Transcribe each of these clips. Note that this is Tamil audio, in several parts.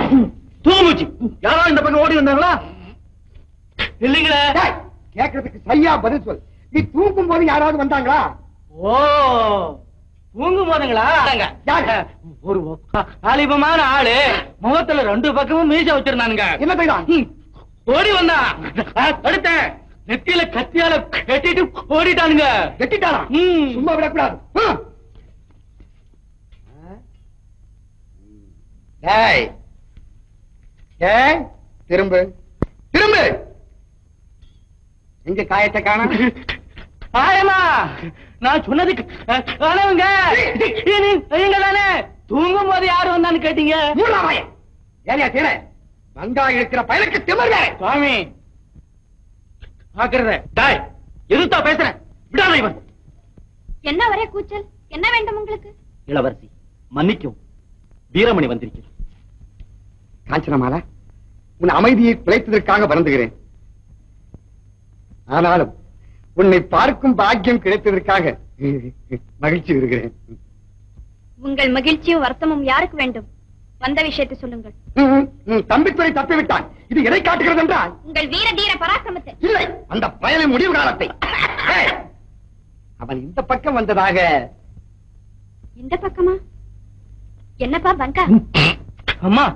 தூங்குச்சு யாரோ இந்த பக்கம் ஓடி வந்தாங்களா இல்லைங்களே டேய், கேக்குறதுக்கு சரியா பதில் சொல் நீ தூங்கும் போது யாராவது வந்தாங்களா ஓ தூங்கும் போதுங்களா யாரு? ஒரு வாலிபமான ஆளு முகத்துல ரெண்டு பக்கமும் மீச வச்சிருந்தானுங்க என்ன செய்தான் ம், ஓடி வந்தான் அடுத்தேன் நெத்தியில கத்தியால கட்டிட்டு ஓடிட்டானுங்க வெட்டிட்டானா ம். சும்மா விடக்கூடாது ஆ. டேய் டேய் திரும்பு திரும்பு எங்க காயத்தை காணோம் ஆயமா நான் சொன்னது கனவுங்க நீங்க தானே தூங்கும் போது யாரு வந்தான்னு கேட்டீங்க மூணாமாய ஏனியா தீர வெங்காயம் இருக்கிற பயலுக்கு திமிர்ல சுவாமி பாக்குறத டாய் எதுத்தா பேசுறேன் விடாத இவன் என்ன ஒரே கூச்சல் என்ன வேண்டும் உங்களுக்கு இளவரசி மன்னிக்கும் வீரமணி வந்திருக்கிறேன் காஞ்சனமாலா உன் அமைதியை குலைத்ததற்காக வருந்துகிறேன் ஆனாலும் உன்னை பார்க்கும் பாக்கியம் கிடைத்ததற்காக மகிழ்ச்சி வருகிறேன் உங்கள் மகிழ்ச்சியும் வருத்தமும் யாருக்கு வேண்டும் வந்த விஷயத்தை சொல்லுங்கள் தம்பித்துறை தப்பிவிட்டான் இது எதை காட்டுகிறது என்றால் உங்கள் வீர தீர பராக்கிரமத்தை இல்லை அந்த பயலின் முடிவு காலத்தை ஏய், அவன் இந்த பக்கம் வந்ததாக இந்த பக்கமா என்னப்பா பங்கா அம்மா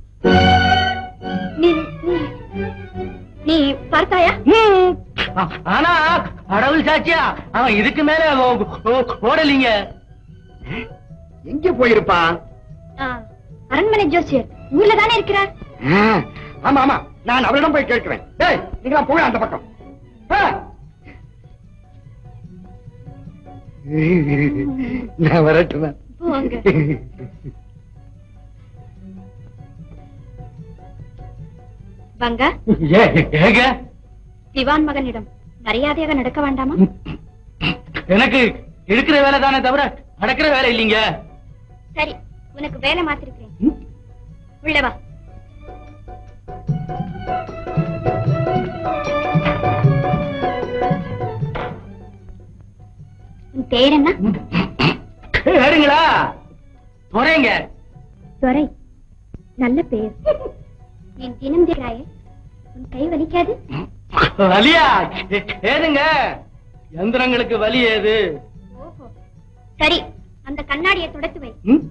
நீ நீ- நீ பார்த்தாயா ம். ஆ- ஆனா கடவுள் சாட்சியா அவன் இதுக்கு மேல ஓ- ஓ- ஓடலீங்க எங்கே போயிருப்பான் ஆ, அரண்மனை ஜோசியர் ஊர்ல தானே இருக்கிறார் ஆ, ஆமா ஆமா நான் அவரிடம் போய் கேட்கிறேன் டேய் நீங்களா போக அந்த பக்கம் ஆ. நான் வரட்டுமா போங்க பங்கா ஏ- ஏங்க திவான் மகனிடம் மரியாதையாக நடக்க வேண்டாமா எனக்கு இருக்கிற வேலை தானே தவிர நடக்கிற வேலை இல்லைங்க சரி உனக்கு வேலை மாத்திருக்கிறேன் ம். உள்ள வா உன் பேர் என்ன ஏறுங்களா துறைங்க துரை நல்ல பேர் நீ தினம் திராயே உன் கை வலிக்காது வலியா ஏ- ஏதுங்க எந்திரங்களுக்கு வலி ஏது ஓஹோ சரி அந்த கண்ணாடியை துடைத்து வை ம்?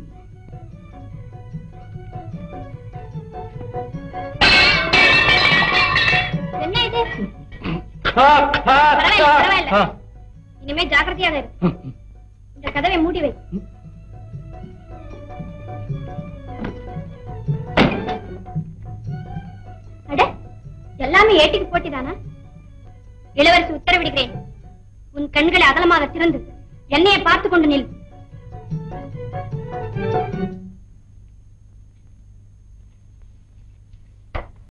என்ன இது கா, கா, பரவாயில்ல, கா. பரவாயில்ல. ஆ. இனிமே ஜாக்கிரதையாக இரு இந்த கதவை மூடி வை அட எல்லாமே ஏட்டிக்கு போட்டிதானா இளவரசி உத்தரவிடுகிறேன் உன் கண்களை அகலமாக திறந்து என்னைய பார்த்து கொண்டு நில்